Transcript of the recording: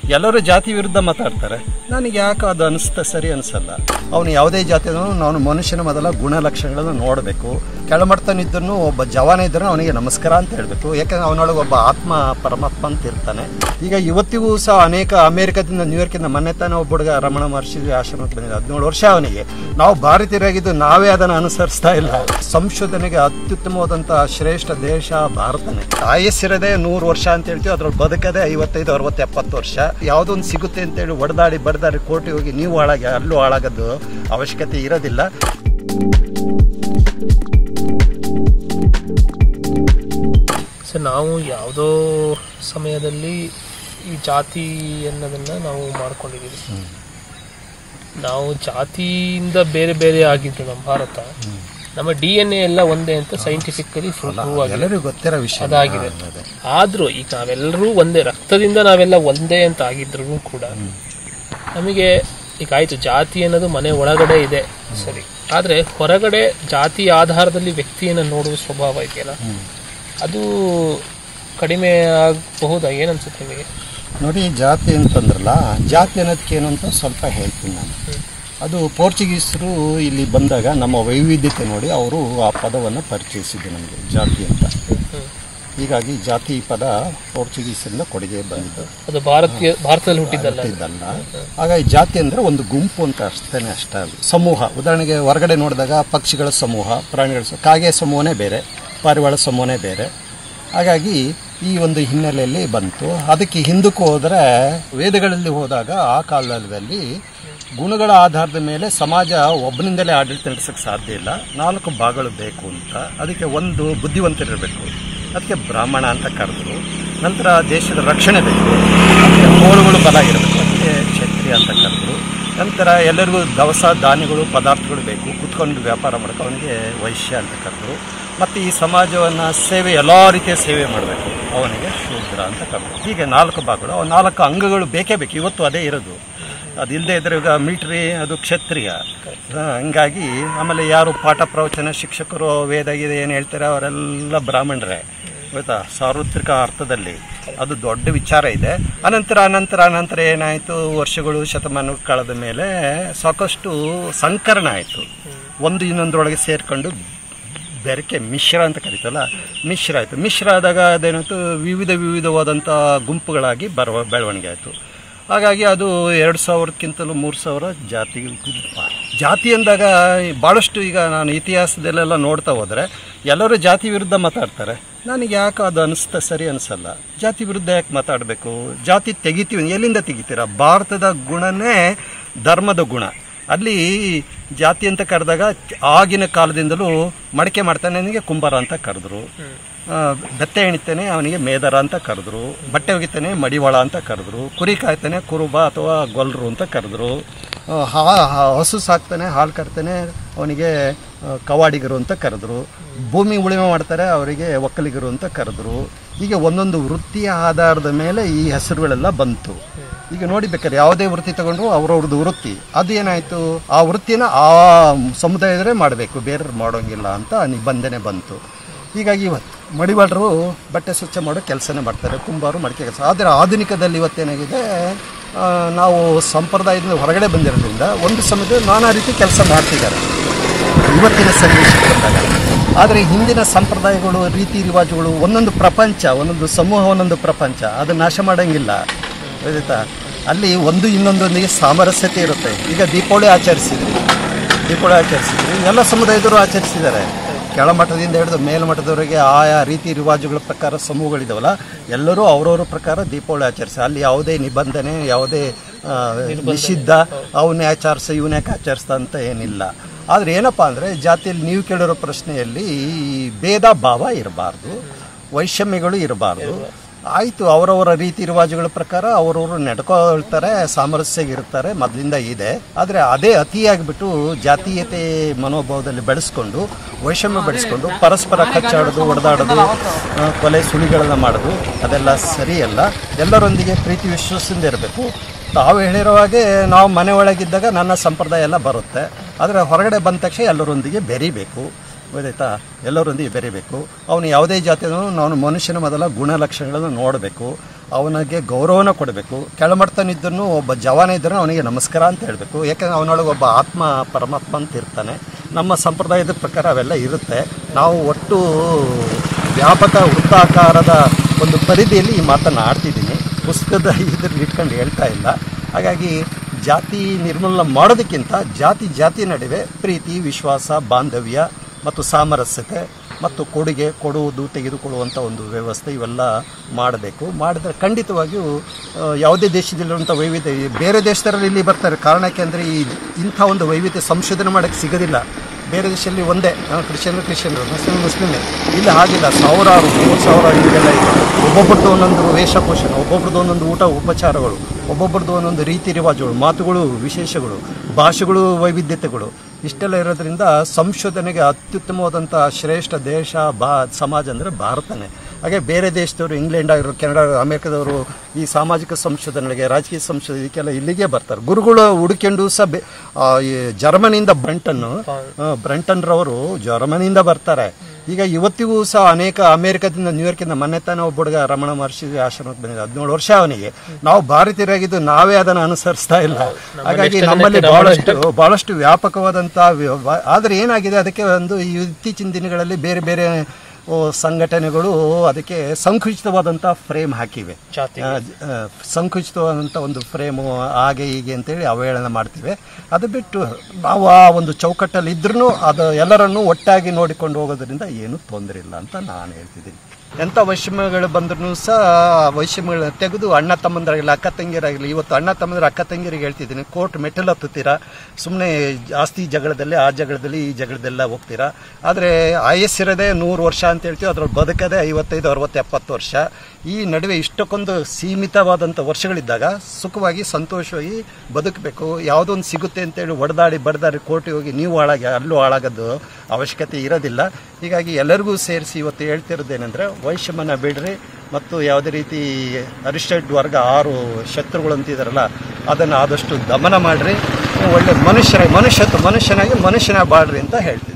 ಎಲ್ಲರೂ ಜಾತಿ ವಿರುದ್ಧ ಮಾತಾಡ್ತಾರೆ ನನಗೆ ಯಾಕೆ ಅದು ಅನಿಸ್ತಾ ಸರಿ ಅನಿಸಲ್ಲ ಅವನು ಯಾವುದೇ ಜಾತಿಯೂ ನಾನು ಮನುಷ್ಯನ ಮೊದಲ ಗುಣಲಕ್ಷಣಗಳನ್ನು ನೋಡಬೇಕು ಕೆಳಮಟ್ಟನಿದ್ದನು ಒಬ್ಬ ಜವಾನ ಇದ್ದರೂ ಅವನಿಗೆ ನಮಸ್ಕಾರ ಅಂತ ಹೇಳಬೇಕು ಯಾಕಂದ್ರೆ ಅವನೊಳಗೆ ಒಬ್ಬ ಆತ್ಮ ಪರಮಾತ್ಮ ಅಂತ ಇರ್ತಾನೆ ಈಗ ಇವತ್ತಿಗೂ ಸಹ ಅನೇಕ ಅಮೇರಿಕದಿಂದ ನ್ಯೂಯಾರ್ಕಿಂದ ಮೊನ್ನೆ ತಾನೇ ಒಬ್ಬ ಹುಡುಗ ರಮಣ ಮಹರ್ಷಿ ಆಶ್ರಮಕ್ಕೆ ಬಂದಿದ್ದ ಹದಿನೇಳು ವರ್ಷ ಅವನಿಗೆ ನಾವು ಭಾರತೀಯರಾಗಿದ್ದು ನಾವೇ ಅದನ್ನು ಅನುಸರಿಸ್ತಾ ಇಲ್ಲ ಸಂಶೋಧನೆಗೆ ಅತ್ಯುತ್ತಮವಾದಂತಹ ಶ್ರೇಷ್ಠ ದೇಶ ಭಾರತನೇ ಆಯಸ್ಸಿರದೆ ನೂರು ವರ್ಷ ಅಂತ ಹೇಳ್ತೀವಿ ಅದ್ರಲ್ಲಿ ಬದುಕದೆ ಐವತ್ತೈದು ಅರವತ್ತು ಎಪ್ಪತ್ತು ವರ್ಷ ಯಾವುದೊಂದು ಸಿಗುತ್ತೆ ಅಂತೇಳಿ ಹೊಡೆದಾಡಿ ಬಡ್ದಾಡಿ ಕೋರ್ಟಿ ಹೋಗಿ ನೀವು ಹಾಳಾಗಿ ಅಲ್ಲೂ ಹಾಳಾಗೋದು ಅವಶ್ಯಕತೆ ಇರೋದಿಲ್ಲ ಸೊ ನಾವು ಯಾವುದೋ ಸಮಯದಲ್ಲಿ ಈ ಜಾತಿ ಅನ್ನೋದನ್ನ ನಾವು ಮಾಡ್ಕೊಂಡಿದ್ದೀವಿ ನಾವು ಜಾತಿಯಿಂದ ಬೇರೆ ಬೇರೆ ಆಗಿದ್ದು ನಮ್ಮ ಭಾರತ ನಮ್ಮ ಡಿ ಎನ್ ಎ ಎಲ್ಲ ಒಂದೇ ಅಂತ ಸೈಂಟಿಫಿಕಲಿ ಪ್ರೂವ್ ಆಗಿದೆ ಎಲ್ಲರಿಗೂ ಗೊತ್ತಿರೋ ವಿಷಯ ಅದಾಗಿದೆ ಆದ್ರೂ ಈಗ ನಾವೆಲ್ಲರೂ ಒಂದೇ ರಕ್ತದಿಂದ ನಾವೆಲ್ಲ ಒಂದೇ ಅಂತ ಆಗಿದ್ರು ಕೂಡ ನಮಗೆ ಈಗ ಆಯ್ತು ಜಾತಿ ಅನ್ನೋದು ಮನೆ ಒಳಗಡೆ ಇದೆ ಸರಿ ಆದ್ರೆ ಹೊರಗಡೆ ಜಾತಿ ಆಧಾರದಲ್ಲಿ ವ್ಯಕ್ತಿಯನ್ನ ನೋಡುವ ಸ್ವಭಾವ ಇದೆಯಲ್ಲ ಅದು ಕಡಿಮೆ ಆಗಬಹುದಾ ಏನನ್ಸುತ್ತೆ ನಿಮಗೆ ನೋಡಿ ಜಾತಿ ಅಂತಂದ್ರಲ್ಲ ಜಾತಿ ಅನ್ನೋದಕ್ಕೆ ಏನು ಅಂತ ಸ್ವಲ್ಪ ಹೇಳ್ತೀನಿ ನಾನು ಅದು ಪೋರ್ಚುಗೀಸರು ಇಲ್ಲಿ ಬಂದಾಗ ನಮ್ಮ ವೈವಿಧ್ಯತೆ ನೋಡಿ ಅವರು ಆ ಪದವನ್ನು ಪರಿಚಯಿಸಿದ್ದು ನಮಗೆ ಜಾತಿ ಅಂತ ಹೀಗಾಗಿ ಜಾತಿ ಪದ ಪೋರ್ಚುಗೀಸರಿಂದ ಕೊಡುಗೆ ಬಂದಿದ್ದು ಅದು ಭಾರತೀಯ ಭಾರತದಲ್ಲಿ ಹುಟ್ಟಿದ್ದಲ್ಲ ಅದು. ಇದಲ್ಲ ಹಾಗಾಗಿ ಜಾತಿ ಅಂದ್ರೆ ಒಂದು ಗುಂಪು ಅಂತ ಅಷ್ಟೇನೆ ಅಷ್ಟೇ ಅದು ಸಮೂಹ ಉದಾಹರಣೆಗೆ ಹೊರಗಡೆ ನೋಡಿದಾಗ ಪಕ್ಷಿಗಳ ಸಮೂಹ ಪ್ರಾಣಿಗಳ ಸಮೂಹ ಕಾಗೆ ಸಮೂಹನೇ ಬೇರೆ ಪಾರಿವಾಳ ಸಮೂಹನೇ ಬೇರೆ ಹಾಗಾಗಿ ಈ ಒಂದು ಹಿನ್ನೆಲೆಯಲ್ಲಿ ಬಂತು ಅದಕ್ಕೆ ಹಿಂದಕ್ಕೆ ಹೋದರೆ ವೇದಗಳಲ್ಲಿ ಹೋದಾಗ ಆ ಕಾಲದಲ್ಲಿ ಗುಣಗಳ ಆಧಾರದ ಮೇಲೆ ಸಮಾಜ ಒಬ್ಬನಿಂದಲೇ ಆಡಳಿತ ನಡೆಸೋಕ್ಕೆ ಸಾಧ್ಯ ಇಲ್ಲ ನಾಲ್ಕು ಭಾಗಗಳು ಬೇಕು ಅಂತ ಅದಕ್ಕೆ ಒಂದು ಬುದ್ಧಿವಂತರಿರಬೇಕು ಅದಕ್ಕೆ ಬ್ರಾಹ್ಮಣ ಅಂತ ಕರೆದ್ರು ನಂತರ ದೇಶದ ರಕ್ಷಣೆ ಬೇಕು ಅದಕ್ಕೆ ಹೋಳುಗಳು ಬಲ ಇರಬೇಕು ಅದಕ್ಕೆ ಕ್ಷತ್ರಿಯ ಅಂತ ಕರೆದ್ರು ನಂತರ ಎಲ್ಲರಿಗೂ ದವಸ ಧಾನ್ಯಗಳು ಪದಾರ್ಥಗಳು ಬೇಕು ಕುತ್ಕೊಂಡು ವ್ಯಾಪಾರ ಮಾಡೋಕೆ ಅವನಿಗೆ ವೈಶ್ಯ ಅಂತ ಕರೆದ್ರು ಮತ್ತು ಈ ಸಮಾಜವನ್ನು ಸೇವೆ ಎಲ್ಲ ರೀತಿಯ ಸೇವೆ ಮಾಡಬೇಕು ಅವನಿಗೆ ಶೂದ್ರ ಅಂತ ಕರೆದ್ರು ಹೀಗೆ ನಾಲ್ಕು ಭಾಗಗಳು ಅವು ನಾಲ್ಕು ಅಂಗಗಳು ಬೇಕೇ ಬೇಕು ಇವತ್ತು ಅದೇ ಇರೋದು ಅದಿಲ್ಲದೆ ಇದ್ರೆ ಈಗ ಮಿಲಿಟ್ರಿ ಅದು ಕ್ಷತ್ರಿಯ ಹಾ, ಹಂಗಾಗಿ ಆಮೇಲೆ ಯಾರು ಪಾಠ ಪ್ರವಚನ ಶಿಕ್ಷಕರು ವೇದ ಗೀದ ಏನು ಹೇಳ್ತಾರೆ ಅವರೆಲ್ಲ ಬ್ರಾಹ್ಮಣರೇ ಗೊತ್ತಾ ಸಾರ್ವತ್ರಿಕ ಅರ್ಥದಲ್ಲಿ ಅದು ದೊಡ್ಡ ವಿಚಾರ ಇದೆ ಅನಂತರ ಅನಂತರ ಅನಂತರ ಏನಾಯಿತು ವರ್ಷಗಳು ಶತಮಾನ ಕಳೆದ ಮೇಲೆ ಸಾಕಷ್ಟು ಸಂಕರಣ ಆಯಿತು ಒಂದು ಇನ್ನೊಂದರೊಳಗೆ ಸೇರ್ಕೊಂಡು ಬೆರಕೆ ಮಿಶ್ರ ಅಂತ ಕರೀತಲ್ಲ ಮಿಶ್ರ ಆಯಿತು ಮಿಶ್ರ ಆದಾಗ ಅದೇನಾಯ್ತು ವಿವಿಧ ವಿವಿಧವಾದಂಥ ಗುಂಪುಗಳಾಗಿ ಬರುವ ಬೆಳವಣಿಗೆ ಆಯಿತು ಹಾಗಾಗಿ ಅದು ಎರಡು ಸಾವಿರಕ್ಕಿಂತಲೂ ಮೂರು ಸಾವಿರ ಜಾತಿ ಗುಂಪ ಜಾತಿ ಅಂದಾಗ ಭಾಳಷ್ಟು ಈಗ ನಾನು ಇತಿಹಾಸದಲ್ಲೆಲ್ಲ ನೋಡ್ತಾ ಹೋದರೆ ಎಲ್ಲರೂ ಜಾತಿ ವಿರುದ್ಧ ಮಾತಾಡ್ತಾರೆ ನನಗೆ ಯಾಕೆ ಅದು ಅನಿಸ್ತಾ ಸರಿ ಅನಿಸಲ್ಲ ಜಾತಿ ವಿರುದ್ಧ ಯಾಕೆ ಮಾತಾಡಬೇಕು ಜಾತಿ ತೆಗಿತೀವಿ ಎಲ್ಲಿಂದ ತೆಗಿತೀರಾ ಭಾರತದ ಗುಣನೇ ಧರ್ಮದ ಗುಣ ಅಲ್ಲಿ ಜಾತಿ ಅಂತ ಕರೆದಾಗ ಆಗಿನ ಕಾಲದಿಂದಲೂ ಮಡಿಕೆ ಮಾಡ್ತಾನೆ ಅವನಿಗೆ ಕುಂಬಾರ ಅಂತ ಕರೆದ್ರು ಆ, ಬೆತ್ತ ಎಣಿತಾನೆ ಅವನಿಗೆ ಮೇದರ ಅಂತ ಕರೆದ್ರು ಬಟ್ಟೆ ಒಗಿತಾನೆ ಮಡಿವಾಳ ಅಂತ ಕರೆದ್ರು ಕುರಿ ಕಾಯ್ತಾನೆ ಕುರುಬ ಅಥವಾ ಗೊಲ್ರು ಅಂತ ಕರೆದ್ರು ಆ, ಹಾ ಹಾ- ಹಸು ಸಾಕ್ತಾನೆ ಹಾಲು ಕರ್ತಾನೆ ಅವನಿಗೆ ಆ, ಕವಾಡಿಗರು ಅಂತ ಕರೆದ್ರು ಭೂಮಿ ಉಳುಮೆ ಮಾಡ್ತಾರೆ ಅವರಿಗೆ ಒಕ್ಕಲಿಗರು ಅಂತ ಕರೆದ್ರು ಹೀಗೆ ಒಂದೊಂದು ವೃತ್ತಿಯ ಆಧಾರದ ಮೇಲೆ ಈ ಹೆಸರುಗಳೆಲ್ಲ ಬಂತು ಈಗ ನೋಡಿ ಬೇಕಾದ್ರೆ ಯಾವುದೇ ವೃತ್ತಿ ತಗೊಂಡ್ರು ಅವ್ರವ್ರದ್ದು ವೃತ್ತಿ ಅದೇನಾಯಿತು ಆ ವೃತ್ತಿನ ಆ ಸಮುದಾಯದವರೇ ಮಾಡಬೇಕು ಬೇರೆಯವ್ರು ಮಾಡೋಂಗಿಲ್ಲ ಅಂತ ನಿಬಂಧನೆ ಬಂತು ಹೀಗಾಗಿ ಇವತ್ತು ಮಡಿವಾಳರು ಬಟ್ಟೆ ಸ್ವಚ್ಛ ಮಾಡೋ ಕೆಲಸನೇ ಮಾಡ್ತಾರೆ ಕುಂಬಾರು ಮಡಿಕೆ ಕೆಲಸ ಆದರೆ ಆಧುನಿಕದಲ್ಲಿ ಇವತ್ತೇನಾಗಿದೆ ಆ, ನಾವು ಸಂಪ್ರದಾಯದಿಂದ ಹೊರಗಡೆ ಬಂದಿರೋದ್ರಿಂದ ಒಂದು ಸಮಯದಲ್ಲಿ ನಾನಾ ರೀತಿ ಕೆಲಸ ಮಾಡ್ತಿದ್ದಾರೆ ಇವತ್ತಿನ ಸನ್ನಿವೇಶಕ್ಕೆ ಬಂದಾಗ ಆದರೆ ಹಿಂದಿನ ಸಂಪ್ರದಾಯಗಳು ರೀತಿ ರಿವಾಜುಗಳು ಒಂದೊಂದು ಪ್ರಪಂಚ ಒಂದೊಂದು ಸಮೂಹ ಒಂದೊಂದು ಪ್ರಪಂಚ ಅದು ನಾಶ ಮಾಡೋಂಗಿಲ್ಲ ಗೊತ್ತಾಯ್ತಾ ಅಲ್ಲಿ ಒಂದು ಇನ್ನೊಂದೊಂದಿಗೆ ಸಾಮರಸ್ಯತೆ ಇರುತ್ತೆ ಈಗ ದೀಪಾವಳಿ ಆಚರಿಸಿದ್ರಿ ದೀಪಾವಳಿ ಆಚರಿಸಿದ್ರಿ ಎಲ್ಲ ಸಮುದಾಯದವರು ಆಚರಿಸಿದ್ದಾರೆ ಕೆಳಮಟ್ಟದಿಂದ ಹಿಡಿದು ಮೇಲ್ಮಟ್ಟದವರೆಗೆ ಆಯಾ ರೀತಿ ರಿವಾಜುಗಳ ಪ್ರಕಾರ ಸಮೂಹಗಳಿದಾವಲ್ಲ ಎಲ್ಲರೂ ಅವರವ್ರ ಪ್ರಕಾರ ದೀಪಾವಳಿ ಆಚರಿಸಿ ಅಲ್ಲಿ ಯಾವುದೇ ನಿಬಂಧನೆ ಯಾವುದೇ ಆ, ನಿಷಿದ್ಧ ಅವನ್ನೇ ಆಚರಿಸ ಇವನ್ನೇ ಆಚರಿಸ್ತ ಅಂತ ಏನಿಲ್ಲ ಆದರೆ ಏನಪ್ಪ ಅಂದರೆ ಜಾತಿಯಲ್ಲಿ ನೀವು ಕೇಳಿರೋ ಪ್ರಶ್ನೆಯಲ್ಲಿ ಈ ಭೇದ ಭಾವ ಇರಬಾರ್ದು ವೈಷಮ್ಯಗಳು ಇರಬಾರ್ದು ಆಯಿತು ಅವರವರ ರೀತಿ ರಿವಾಜುಗಳ ಪ್ರಕಾರ ಅವರವರು ನಡ್ಕೊಳ್ತಾರೆ ಸಾಮರಸ್ಯಗಿರ್ತಾರೆ ಮೊದಲಿಂದ ಇದೆ ಆದರೆ ಅದೇ ಅತಿಯಾಗಿಬಿಟ್ಟು ಜಾತೀಯತೆ ಮನೋಭಾವದಲ್ಲಿ ಬೆಳೆಸ್ಕೊಂಡು ವೈಷಮ್ಯ ಬೆಳೆಸ್ಕೊಂಡು ಪರಸ್ಪರ ಕಚ್ಚಾಡೋದು ಹೊಡೆದಾಡೋದು ಆ, ಕೊಲೆ ಸುಳಿಗಳನ್ನು ಮಾಡೋದು ಅದೆಲ್ಲ ಸರಿಯಲ್ಲ ಎಲ್ಲರೊಂದಿಗೆ ಪ್ರೀತಿ ವಿಶ್ವಾಸದಿಂದ ಇರಬೇಕು ತಾವು ಹೇಳಿರೋ ಹಾಗೆ ನಾವು ಮನೆ ಒಳಗಿದ್ದಾಗ ನನ್ನ ಸಂಪ್ರದಾಯ ಎಲ್ಲ ಬರುತ್ತೆ ಆದರೆ ಹೊರಗಡೆ ಬಂದ ತಕ್ಷಣ ಎಲ್ಲರೊಂದಿಗೆ ಬೆರಿಬೇಕು ಗೊತ್ತಾಯ್ತಾ ಎಲ್ಲರೊಂದಿಗೆ ಬೆರಿಬೇಕು ಅವನು ಯಾವುದೇ ಜಾತಿಯೂ ನಾನು ಮನುಷ್ಯನ ಮೊದಲ ಗುಣಲಕ್ಷಣಗಳನ್ನು ನೋಡಬೇಕು ಅವನಿಗೆ ಗೌರವನ ಕೊಡಬೇಕು ಕೆಳಮಟ್ಟನಿದ್ದನ್ನು ಒಬ್ಬ ಜವಾನ ಇದ್ದರೂ ಅವನಿಗೆ ನಮಸ್ಕಾರ ಅಂತ ಹೇಳಬೇಕು ಯಾಕಂದರೆ ಅವನೊಳಗೆ ಒಬ್ಬ ಆತ್ಮ ಪರಮಾತ್ಮ ಅಂತ ಇರ್ತಾನೆ ನಮ್ಮ ಸಂಪ್ರದಾಯದ ಪ್ರಕಾರ ಅವೆಲ್ಲ ಇರುತ್ತೆ ನಾವು ಒಟ್ಟು ವ್ಯಾಪಕ ವೃತ್ತಾಕಾರದ ಒಂದು ಪರಿಧಿಯಲ್ಲಿ ಈ ಮಾತನ್ನು ಆಡ್ತಿದ್ದೀನಿ ಪುಸ್ತಕದ ಇದ್ರಲ್ಲಿ ಇಟ್ಕೊಂಡು ಹೇಳ್ತಾ ಇಲ್ಲ ಹಾಗಾಗಿ ಜಾತಿ ನಿರ್ಮೂಲನೆ ಮಾಡೋದಕ್ಕಿಂತ ಜಾತಿ ಜಾತಿ ನಡುವೆ ಪ್ರೀತಿ ವಿಶ್ವಾಸ ಬಾಂಧವ್ಯ ಮತ್ತು ಸಾಮರಸ್ಯತೆ ಮತ್ತು ಕೊಡುಗೆ ಕೊಡುವುದು ತೆಗೆದುಕೊಳ್ಳುವಂಥ ಒಂದು ವ್ಯವಸ್ಥೆ ಇವೆಲ್ಲ ಮಾಡಬೇಕು ಮಾಡಿದ್ರೆ ಖಂಡಿತವಾಗಿಯೂ ಆ, ಯಾವುದೇ ದೇಶದಲ್ಲಿರುವಂಥ ವೈವಿಧ್ಯ ಬೇರೆ ದೇಶದರಲ್ಲಿ ಇಲ್ಲಿ ಬರ್ತಾರೆ ಕಾರಣಕ್ಕೆ ಅಂದರೆ ಈ ಇಂಥ ಒಂದು ವೈವಿಧ್ಯ ಸಂಶೋಧನೆ ಮಾಡೋಕ್ಕೆ ಸಿಗೋದಿಲ್ಲ ಬೇರೆ ದೇಶದಲ್ಲಿ ಒಂದೇ ಕ್ರಿಶ್ಚಿಯನ್ ಕ್ರಿಶ್ಚಿಯನ್ರು ಮುಸ್ಲಿಂ ಮುಸ್ಲಿಮೇ ಇಲ್ಲಿ ಹಾಗಿಲ್ಲ ಸಾವಿರಾರು ಮೂರು ಸಾವಿರ ಹೀಗೆಲ್ಲ ಇದೆ ಒಬ್ಬೊಬ್ರದ್ದು ಒಂದೊಂದು ವೇಷಭೂಷಣ ಒಬ್ಬೊಬ್ರದ್ದು ಒಂದೊಂದು ಊಟ ಉಪಚಾರಗಳು ಒಬ್ಬೊಬ್ರದ್ದು ಒಂದೊಂದು ರೀತಿ ರಿವಾಜುಗಳು ಮಾತುಗಳು ವಿಶೇಷಗಳು ಭಾಷೆಗಳು ವೈವಿಧ್ಯತೆಗಳು ಇಷ್ಟೆಲ್ಲ ಇರೋದ್ರಿಂದ ಸಂಶೋಧನೆಗೆ ಅತ್ಯುತ್ತಮವಾದಂಥ ಶ್ರೇಷ್ಠ ದೇಶ ಬಾ ಸಮಾಜ ಅಂದರೆ ಭಾರತನೇ ಹಾಗೆ ಬೇರೆ ದೇಶದವರು ಇಂಗ್ಲೆಂಡ್ ಆಗಿರೋ ಕೆನಡಾ ಅಮೆರಿಕದವರು ಈ ಸಾಮಾಜಿಕ ಸಂಶೋಧನೆಗೆ ರಾಜಕೀಯ ಸಂಶೋಧನೆ ಇದಕ್ಕೆಲ್ಲ ಇಲ್ಲಿಗೆ ಬರ್ತಾರೆ ಗುರುಗಳು ಹುಡುಕೊಂಡು ಸಹ ಬೆ- ಆ, ಈ ಜರ್ಮನಿಯಿಂದ ಬ್ರಂಟನ್ ಬ್ರಂಟನ್ ರವರು ಜರ್ಮನಿಯಿಂದ ಬರ್ತಾರೆ ಈಗ ಇವತ್ತಿಗೂ ಸಹ ಅನೇಕ ಅಮೆರಿಕದಿಂದ ನ್ಯೂಯಾರ್ಕಿಂದ ಮೊನ್ನೆ ತಾನೇ ಒಬ್ಬ ಹುಡುಗ ರಮಣ ಮಹರ್ಷಿ ಆಶ್ರಮಕ್ಕೆ ಬಂದಿದ್ದ ಹದಿನೇಳು ವರ್ಷ ಅವನಿಗೆ ನಾವು ಭಾರತೀಯರಾಗಿದ್ದು ನಾವೇ ಅದನ್ನು ಅನುಸರಿಸ್ತಾ ಇಲ್ಲ ಹಾಗಾಗಿ ನಮ್ಮಲ್ಲಿ ಬಹಳಷ್ಟು ಬಹಳಷ್ಟು ವ್ಯಾಪಕವಾದಂಥ ವ್ಯ- ಆದರೆ ಏನಾಗಿದೆ ಅದಕ್ಕೆ ಒಂದು ಈ ಇತ್ತೀಚಿನ ದಿನಗಳಲ್ಲಿ ಬೇರೆ ಬೇರೆ ಓ, ಸಂಘಟನೆಗಳು ಅದಕ್ಕೆ ಸಂಕುಚಿತವಾದಂಥ ಫ್ರೇಮ್ ಹಾಕಿವೆ ಜಾತಿ ಆ, ಆ, ಸಂಕುಚಿತವಾದಂಥ ಒಂದು ಫ್ರೇಮು ಹಾಗೆ ಹೀಗೆ ಅಂತೇಳಿ ಅವಹೇಳನ ಮಾಡ್ತೀವಿ ಅದು ಬಿಟ್ಟು ನಾವು ಆ ಒಂದು ಚೌಕಟ್ಟಲ್ಲಿ ಇದ್ರೂ ಅದು ಎಲ್ಲರನ್ನೂ ಒಟ್ಟಾಗಿ ನೋಡಿಕೊಂಡು ಹೋಗೋದ್ರಿಂದ ಏನೂ ತೊಂದರೆ ಇಲ್ಲ ಅಂತ ನಾನು ಹೇಳ್ತಿದ್ದೀನಿ ಎಂಥ ವೈಷಮ್ಯಗಳು ಬಂದ್ರೂ ಸಹ ಆ ವೈಷಮ್ಯಗಳನ್ನ ತೆಗೆದು ಅಣ್ಣ ತಮ್ಮಂದರಾಗಲಿ ಅಕ್ಕ ತಂಗಿಯರಾಗಲಿ ಇವತ್ತು ಅಣ್ಣ ತಮ್ಮಂದ್ರ ಅಕ್ಕ ತಂಗಿಯರಿಗೆ ಹೇಳ್ತಿದ್ದೀನಿ ಕೋರ್ಟ್ ಮೆಟ್ಟಲ್ ಹತ್ತುತ್ತೀರಾ ಸುಮ್ಮನೆ ಆಸ್ತಿ ಜಗಳದಲ್ಲಿ ಆ ಜಗಳದಲ್ಲಿ ಈ ಜಗಳದೆಲ್ಲ ಹೋಗ್ತೀರಾ ಆದರೆ ಆಯಸ್ಸಿರೋದೇ ನೂರು ವರ್ಷ ಅಂತ ಹೇಳ್ತೀವಿ ಅದ್ರಲ್ಲಿ ಬದುಕದೇ ಐವತ್ತೈದು ಅರವತ್ತು ಎಪ್ಪತ್ತು ವರ್ಷ ಈ ನಡುವೆ ಇಷ್ಟಕ್ಕೊಂದು ಸೀಮಿತವಾದಂಥ ವರ್ಷಗಳಿದ್ದಾಗ ಸುಖವಾಗಿ ಸಂತೋಷವಾಗಿ ಬದುಕಬೇಕು ಯಾವುದೊಂದು ಸಿಗುತ್ತೆ ಅಂತೇಳಿ ಒಡೆದಾಡಿ ಬಡ್ದಾಡಿ ಕೋರ್ಟಿಗೆ ಹೋಗಿ ನೀವು ಹಾಳಾಗಿ ಅಲ್ಲೂ ಹಾಳಾಗೋದು ಅವಶ್ಯಕತೆ ಇರೋದಿಲ್ಲ ಹೀಗಾಗಿ ಎಲ್ಲರಿಗೂ ಸೇರಿಸಿ ಇವತ್ತು ಹೇಳ್ತಿರೋದೇನೆಂದರೆ ವೈಷಮ್ಯನ ಬಿಡ್ರಿ ಮತ್ತು ಯಾವುದೇ ರೀತಿ ಅರಿಸ್ಟೆಡ್ ವರ್ಗ ಆರು ಶತ್ರುಗಳು ಅಂತಿದಾರಲ್ಲ ಅದನ್ನು ಆದಷ್ಟು ದಮನ ಮಾಡಿರಿ ಒಳ್ಳೆ ಮನುಷ್ಯರ ಮನುಷ್ಯತ್ವ ಮನುಷ್ಯನಾಗಿ ಮನುಷ್ಯನ ಬಾಳ್ರಿ ಅಂತ ಹೇಳ್ತೀನಿ